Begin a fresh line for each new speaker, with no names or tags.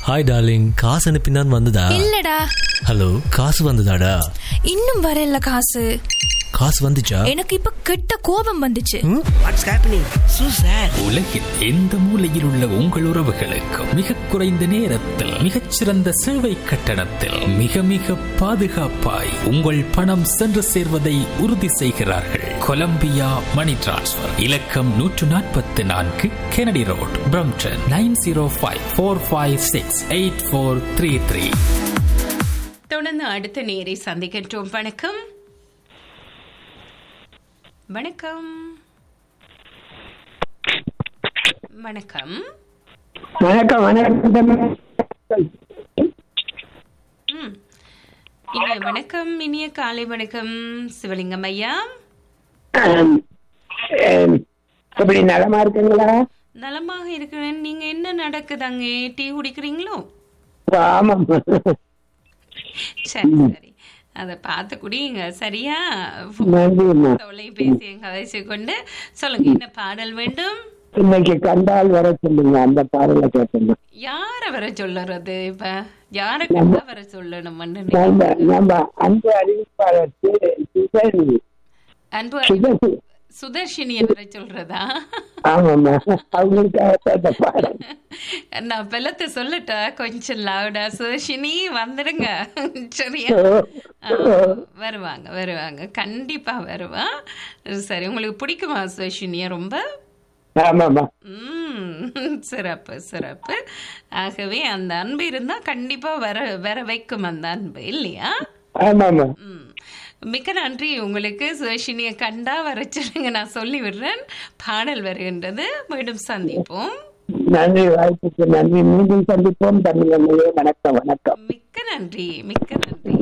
hi darling காசு அனுப்பினான் வந்ததா
இல்லடா
ஹலோ காசு வந்ததாடா
இன்னும் வரல காசு
காசு வந்துச்சா
எனக்கு இப்ப கெட்ட கோபம் வந்துச்சு
வாட்ஸ் ஹேப்பனிங் சூ சார்
உலகின் எந்த மூலையில் உள்ள உங்கள் உறவுகளுக்கு மிக குறைந்த நேரத்தில் மிகச்சிறந்த சேவை கட்டணத்தில் மிக மிக பாதுகாப்பாய் உங்கள் பணம் சென்று சேர்வதை உறுதி செய்கிறார்கள் கொலம்பியா மணி டிரான்ஸ்ஃபர் இலக்கம் நூற்று நாற்பத்தி நான்கு Kennedy road Brampton nine zero five four five six eight four three three
தொடர்ந்து அடுத்த நேரை சந்திக்கின்றோம் வணக்கம் வணக்கம் வணக்கம்
வணக்கம் வணக்கம்
ம் இனிய வணக்கம் இனிய காலை வணக்கம் சிவலிங்கம் ஐயா
ஆம், ஆம், எப்படி நலமா இருக்குங்களா
நலமாக இருக்கிறேன் நீங்க என்ன நடக்குதாங்க டீ குடிக்கிறீங்களோ
ஆமாம்
சரி சரி அதை பார்த்து குடிங்க சரியா
நன்றிம்மா
தொலைபேசியை கதைச்சு கொண்டு சொல்லுங்க என்ன பாடல் வேண்டும்
இன்னைக்கு கண்டால் வர சொல்லுங்க அந்த பாடலை கேட்டோம்மா
யார வர சொல்லுறது இப்ப யார கண்டா வர சொல்லணும்
நம்ம நம்ம அன்பு அறிவிப்பாளர் சு- சுதர்ணி
அன்பு
சுதர்ணி
சுதர்ஷினிய வர சொல்றதா
ஆமாம்மா அவங்களுக்காக அந்த பாடல்
நான் பெலத்தை சொல்லட்டா கொஞ்சம் லவுடா சுதர்ஷினி வந்துடுங்க சரியா ஆ, வருவாங்க வருவாங்க கண்டிப்பா வருவா சரி உங்களுக்கு பிடிக்குமா சுதர்ஷினிய ரொம்ப
ஆமாம்மா
ம் சிறப்பு சிறப்பு ஆகவே அந்த அன்பு இருந்தா கண்டிப்பா வர வர வைக்கும் அந்த அன்பு இல்லையா
ஆமாம்மா
ம் மிக்க நன்றி உங்களுக்கு சுதர்ஷினியை கண்டா வர சொல்லுங்க நான் சொல்லி விடுறேன் பாடல் வருகின்றது மீண்டும் சந்திப்போம்
நன்றி வாய்ப்புக்கு நன்றி மீண்டும் சந்திப்போம் தமிழ் வணக்கம் வணக்கம்
மிக்க நன்றி மிக்க நன்றி